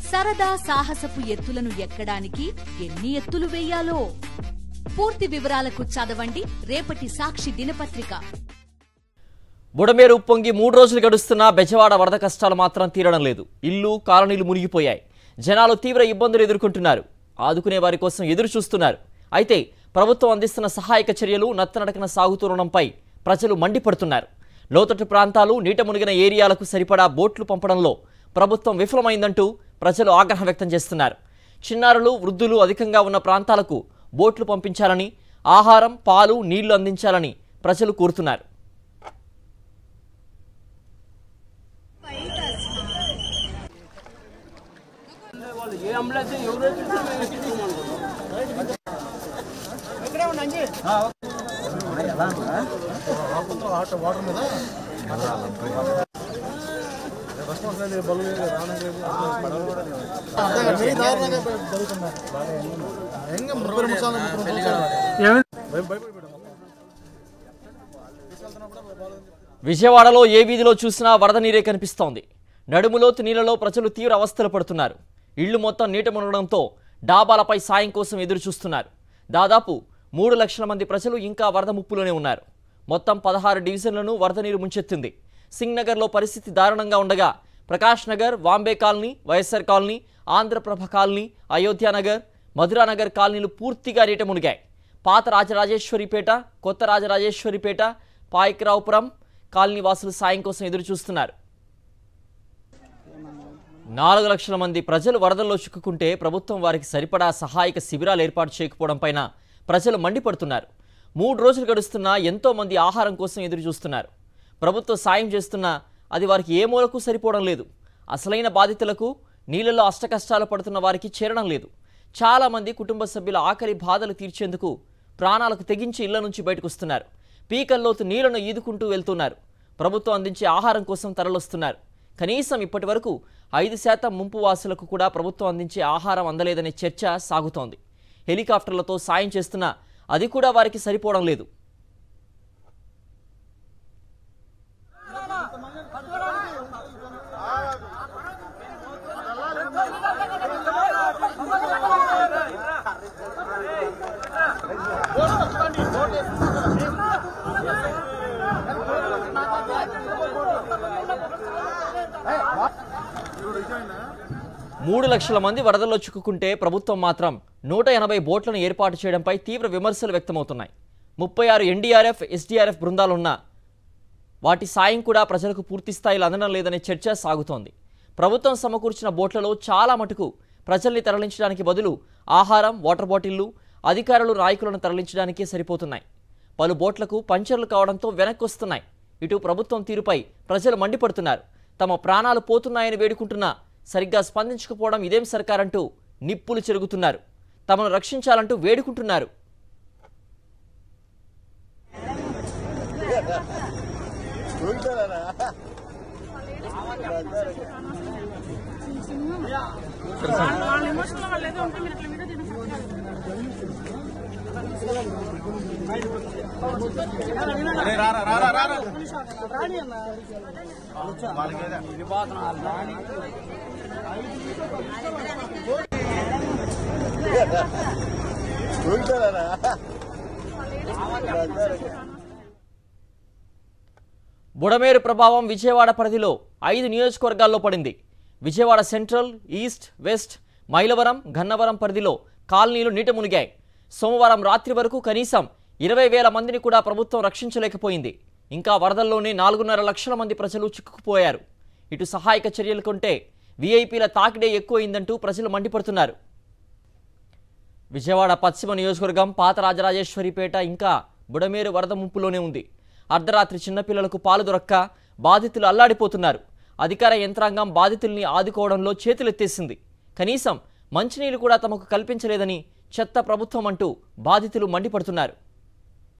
సరదా సాహసపు ఎత్తులను ఎక్కడానికి ఎన్ని ఎత్తులు వేయాలో పూర్తి వివరాలకు చదవండి రేపటి సాక్షి దినపత్రిక బుడమేరు ఉప్పొంగి మూడు రోజులు గడుస్తున్నా బెజవాడ వరద కష్టాలు మాత్రం తీరడం లేదు ఇల్లు కాలనీలు మునిగిపోయాయి జనాలు తీవ్ర ఇబ్బందులు ఎదుర్కొంటున్నారు ఆదుకునే వారి కోసం ఎదురు చూస్తున్నారు అయితే ప్రభుత్వం అందిస్తున్న సహాయక చర్యలు నత్తనడకన సాగుతుండడంపై ప్రజలు మండిపడుతున్నారు లోతట్టు ప్రాంతాలు నీట మునిగిన ఏరియాలకు సరిపడా బోట్లు పంపడంలో ప్రభుత్వం విఫలమైందంటూ ప్రజలు ఆగ్రహం వ్యక్తం చేస్తున్నారు చిన్నారులు వృద్ధులు అధికంగా ఉన్న ప్రాంతాలకు బోట్లు పంపించాలని ఆహారం పాలు నీళ్లు అందించాలని ప్రజలు కోరుతున్నారు విజయవాడలో ఏ వీధిలో చూసినా వరద నీరే కనిపిస్తోంది నడుములోతు నీళ్లలో ప్రజలు తీవ్ర అవస్థలు పడుతున్నారు ఇళ్లు మొత్తం నీట మునగడంతో డాబాలపై సాయం కోసం ఎదురు చూస్తున్నారు దాదాపు మూడు లక్షల మంది ప్రజలు ఇంకా వరద ముప్పులోనే ఉన్నారు మొత్తం పదహారు డివిజన్లను వరద నీరు ముంచెత్తింది సింగ్ నగర్లో పరిస్థితి దారుణంగా ఉండగా Prakash Nagar Vambay colony YSR colony Andhraprabha colony Ayodhyanagar Madhuranagar కాలనీలు పూర్తిగా నీట మునిగాయి పాత రాజరాజేశ్వరిపేట కొత్త రాజరాజేశ్వరిపేట పాయకరావుపురం కాలనీ వాసులు సాయం కోసం ఎదురు చూస్తున్నారు నాలుగు లక్షల మంది ప్రజలు వరదల్లో చిక్కుకుంటే ప్రభుత్వం వారికి సరిపడా సహాయక శిబిరాలు ఏర్పాటు చేయకపోవడం పైన ప్రజలు మండిపడుతున్నారు మూడు రోజులు గడుస్తున్నా ఎంతో మంది ఆహారం కోసం ఎదురు చూస్తున్నారు ప్రభుత్వం సాయం చేస్తున్నా అది వారికి ఏ మూలకు సరిపోవడం లేదు అసలైన బాధితులకు నీళ్ళలో అష్టకష్టాలు పడుతున్న వారికి చేరడం లేదు చాలామంది కుటుంబ సభ్యుల ఆఖరి బాధలు తీర్చేందుకు ప్రాణాలకు తెగించి ఇళ్ల నుంచి బయటకు వస్తున్నారు పీకల్లోతు నీళ్లను ఈదుకుంటూ వెళ్తున్నారు ప్రభుత్వం అందించే ఆహారం కోసం తరలొస్తున్నారు కనీసం ఇప్పటి వరకు ఐదు శాతం ముంపు వాసులకు కూడా ప్రభుత్వం అందించే ఆహారం అందలేదనే చర్చ సాగుతోంది హెలికాప్టర్లతో సాయం చేస్తున్నా అది కూడా వారికి సరిపోవడం లేదు మూడు లక్షల మంది వరదల్లో చిక్కుకుంటే ప్రభుత్వం మాత్రం నూట ఎనభై బోట్లను ఏర్పాటు చేయడంపై తీవ్ర విమర్శలు వ్యక్తమవుతున్నాయి ముప్పై ఆరు ఎన్డీఆర్ఎఫ్ ఎస్డీఆర్ఎఫ్ బృందాలున్నా వాటి సాయం కూడా ప్రజలకు పూర్తి స్థాయిలో అందడం లేదనే చర్చ సాగుతోంది ప్రభుత్వం సమకూర్చిన బోట్లలో చాలా మటుకు ప్రజల్ని తరలించడానికి బదులు ఆహారం వాటర్ బాటిళ్లు అధికారులు నాయకులను తరలించడానికే సరిపోతున్నాయి పలు బోట్లకు పంచర్లు కావడంతో వెనక్కి వస్తున్నాయి ఇటు ప్రభుత్వం తీరుపై ప్రజలు మండిపడుతున్నారు తమ ప్రాణాలు పోతున్నాయని వేడుకుంటున్నా సరిగ్గా స్పందించకపోవడం ఇదేం సర్కారంటూ నిప్పులు చెరుగుతున్నారు తమను రక్షించాలంటూ వేడుకుంటున్నారు బుడమేరు ప్రభావం విజయవాడ పరిధిలో ఐదు నియోజకవర్గాల్లో పడింది Vijayawada central east west Mylavaram Gannavaram పరిధిలో కాలనీలు నీట మునిగాయి సోమవారం రాత్రి వరకు కనీసం ఇరవై వేల మందిని కూడా ప్రభుత్వం రక్షించలేకపోయింది ఇంకా వరదల్లోనే నాలుగున్నర లక్షల మంది ప్రజలు చిక్కుకుపోయారు ఇటు సహాయక చర్యలు కొంటే వీఐపీల తాకిడే ఎక్కువైందంటూ ప్రజలు మండిపడుతున్నారు విజయవాడ పశ్చిమ నియోజకవర్గం పాత రాజరాజేశ్వరిపేట ఇంకా బుడమేరు వరద ముంపులోనే ఉంది అర్ధరాత్రి చిన్నపిల్లలకు పాలు దొరక్క బాధితులు అల్లాడిపోతున్నారు అధికార యంత్రాంగం బాధితుల్ని ఆదుకోవడంలో చేతులెత్తేసింది కనీసం మంచినీళ్లు కూడా తమకు కల్పించలేదని చెత్త ప్రభుత్వం అంటూ బాధితులు మండిపడుతున్నారు